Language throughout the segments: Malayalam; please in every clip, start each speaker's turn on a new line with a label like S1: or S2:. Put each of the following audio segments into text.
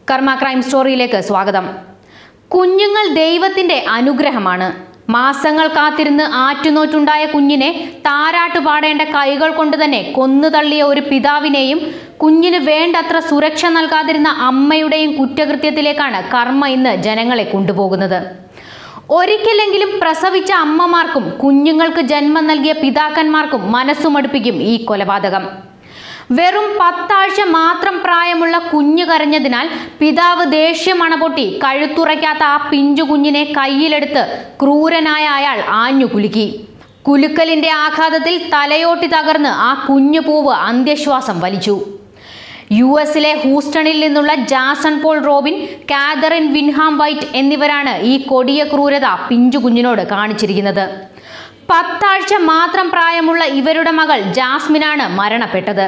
S1: കർമ്മ ക്രൈം സ്റ്റോറിയിലേക്ക് സ്വാഗതം കുഞ്ഞുങ്ങൾ ദൈവത്തിന്റെ അനുഗ്രഹമാണ് മാസങ്ങൾ കാത്തിരുന്ന് ആറ്റുനോറ്റുണ്ടായ കുഞ്ഞിനെ താരാട്ട് പാടേണ്ട കൈകൾ കൊണ്ട് തന്നെ കൊന്നു തള്ളിയ ഒരു പിതാവിനെയും കുഞ്ഞിന് വേണ്ടത്ര സുരക്ഷ നൽകാതിരുന്ന അമ്മയുടെയും കുറ്റകൃത്യത്തിലേക്കാണ് കർമ്മ ഇന്ന് ജനങ്ങളെ കൊണ്ടുപോകുന്നത് ഒരിക്കലെങ്കിലും പ്രസവിച്ച അമ്മമാർക്കും കുഞ്ഞുങ്ങൾക്ക് ജന്മം നൽകിയ പിതാക്കന്മാർക്കും മനസ്സുമടുപ്പിക്കും ഈ കൊലപാതകം വെറും പത്താഴ്ച മാത്രം പ്രായമുള്ള കുഞ്ഞു കരഞ്ഞതിനാൽ പിതാവ് ദേഷ്യം അണപൊട്ടി കഴുത്തുറയ്ക്കാത്ത ആ പിഞ്ചു കുഞ്ഞിനെ കയ്യിലെടുത്ത് ക്രൂരനായ അയാൾ ആഞ്ഞു കുലുക്കി കുലുക്കലിന്റെ ആഘാതത്തിൽ തലയോട്ടി തകർന്ന് ആ കുഞ്ഞു പൂവ് അന്ത്യശ്വാസം വലിച്ചു യു എസിലെ ഹൂസ്റ്റണിൽ നിന്നുള്ള Jason Paul Robin Katherine Winham White എന്നിവരാണ് ഈ കൊടിയ ക്രൂരത പിഞ്ചു കുഞ്ഞിനോട് കാണിച്ചിരിക്കുന്നത് പത്താഴ്ച മാത്രം പ്രായമുള്ള ഇവരുടെ മകൾ ജാസ്മിനാണ് മരണപ്പെട്ടത്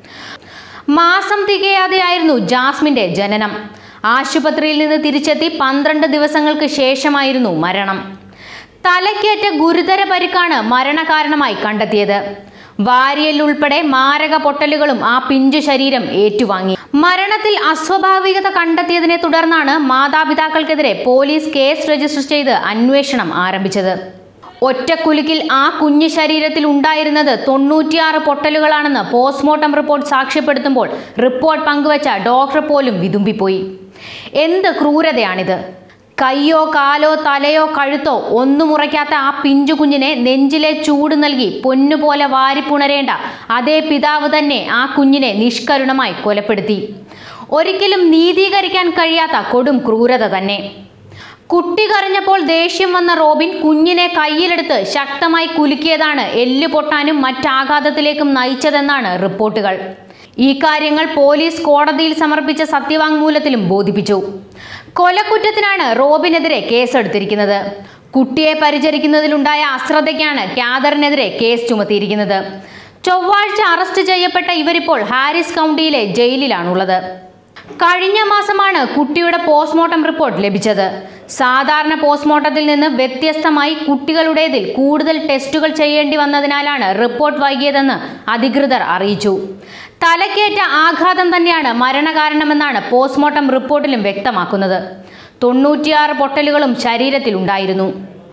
S1: മാസം തികയാതെയായിരുന്നു ജാസ്മിന്റെ ജനനം ആശുപത്രിയിൽ നിന്ന് തിരിച്ചെത്തി പന്ത്രണ്ട് ദിവസങ്ങൾക്ക് ശേഷമായിരുന്നു മരണം തലക്കേറ്റ ഗുരുതര പരിക്കാണ് മരണകാരണമായി കണ്ടെത്തിയത് വാരിയൽ ഉൾപ്പെടെ മാരക പൊട്ടലുകളും ആ പിഞ്ചു ശരീരം ഏറ്റുവാങ്ങി മരണത്തിൽ അസ്വാഭാവികത കണ്ടെത്തിയതിനെ തുടർന്നാണ് മാതാപിതാക്കൾക്കെതിരെ പോലീസ് കേസ് രജിസ്റ്റർ ചെയ്ത് അന്വേഷണം ആരംഭിച്ചത് ഒറ്റക്കുലുക്കിൽ ആ കുഞ്ഞു ശരീരത്തിൽ ഉണ്ടായിരുന്നത് തൊണ്ണൂറ്റിയാറ് പൊട്ടലുകളാണെന്ന് പോസ്റ്റ്മോർട്ടം റിപ്പോർട്ട് സാക്ഷ്യപ്പെടുത്തുമ്പോൾ റിപ്പോർട്ട് പങ്കുവച്ച ഡോക്ടർ പോലും വിതുമ്പിപ്പോയി എന്ത് ക്രൂരതയാണിത് കയ്യോ കാലോ തലയോ കഴുത്തോ ഒന്നും ഉറയ്ക്കാത്ത ആ പിഞ്ചു കുഞ്ഞിനെ നെഞ്ചിലെ ചൂട് നൽകി പൊന്നുപോലെ വാരിപ്പുണരേണ്ട അതേ പിതാവ് തന്നെ ആ കുഞ്ഞിനെ നിഷ്കരുണമായി കൊലപ്പെടുത്തി ഒരിക്കലും നീതീകരിക്കാൻ കഴിയാത്ത കൊടും ക്രൂരത തന്നെ കുട്ടി കരഞ്ഞപ്പോൾ ദേഷ്യം വന്ന റോബിൻ കുഞ്ഞിനെ കയ്യിലെടുത്ത് ശക്തമായി കുലുക്കിയതാണ് എല്ല് പൊട്ടാനും മറ്റാഘാതത്തിലേക്കും നയിച്ചതെന്നാണ് റിപ്പോർട്ടുകൾ ഈ കാര്യങ്ങൾ പോലീസ് കോടതിയിൽ സമർപ്പിച്ച സത്യവാങ്മൂലത്തിലും ബോധിപ്പിച്ചു കൊലക്കുറ്റത്തിനാണ് റോബിനെതിരെ കേസെടുത്തിരിക്കുന്നത് കുട്ടിയെ പരിചരിക്കുന്നതിലുണ്ടായ അശ്രദ്ധയ്ക്കാണ് ക്യാദറിനെതിരെ കേസ് ചുമത്തിയിരിക്കുന്നത് ചൊവ്വാഴ്ച അറസ്റ്റ് ചെയ്യപ്പെട്ട ഇവരിപ്പോൾ ഹാരിസ് കൗണ്ടിയിലെ ജയിലിലാണുള്ളത് കഴിഞ്ഞ മാസമാണ് കുട്ടിയുടെ പോസ്റ്റ്മോർട്ടം റിപ്പോർട്ട് ലഭിച്ചത് സാധാരണ പോസ്റ്റ്മോർട്ടത്തിൽ നിന്ന് വ്യത്യസ്തമായി കുട്ടികളുടേതിൽ കൂടുതൽ ടെസ്റ്റുകൾ ചെയ്യേണ്ടി വന്നതിനാലാണ് റിപ്പോർട്ട് വൈകിയതെന്ന് അധികൃതർ അറിയിച്ചു തലക്കേറ്റ ആഘാതം തന്നെയാണ് മരണകാരണമെന്നാണ് പോസ്റ്റ്മോർട്ടം റിപ്പോർട്ടിലും വ്യക്തമാക്കുന്നത് തൊണ്ണൂറ്റിയാറ് പൊട്ടലുകളും ശരീരത്തിൽ ഉണ്ടായിരുന്നു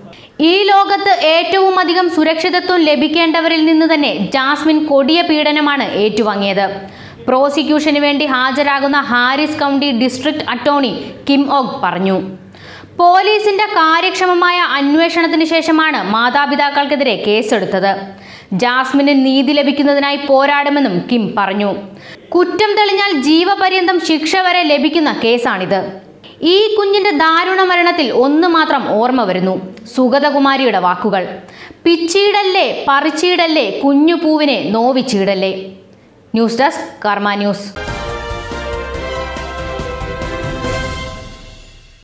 S1: ഈ ലോകത്ത് ഏറ്റവും അധികം സുരക്ഷിതത്വം ലഭിക്കേണ്ടവരിൽ നിന്ന് തന്നെ ജാസ്മിൻ കൊടിയ പീഡനമാണ് ഏറ്റുവാങ്ങിയത് പ്രോസിക്യൂഷന് വേണ്ടി ഹാജരാകുന്ന Harris County District Attorney Kim Ogg പറഞ്ഞു പോലീസിന്റെ കാര്യക്ഷമമായ അന്വേഷണത്തിന് ശേഷമാണ് മാതാപിതാക്കൾക്കെതിരെ കേസെടുത്തത് ജാസ്മിന് നീതി ലഭിക്കുന്നതിനായി പോരാടുമെന്നും കിം പറഞ്ഞു കുറ്റം തെളിഞ്ഞാൽ ജീവപര്യന്തം ശിക്ഷ വരെ ലഭിക്കുന്ന കേസാണിത് ഈ കുഞ്ഞിന്റെ ദാരുണ മരണത്തിൽ ഒന്ന് മാത്രം ഓർമ്മ വരുന്നു സുഗതകുമാരിയുടെ വാക്കുകൾ പിച്ചീടല്ലേ പറിച്ചീടല്ലേ കുഞ്ഞു പൂവിനെ നോവിച്ചീടല്ലേ ന്യൂസ് ഡെസ്ക് കർമ്മ ന്യൂസ്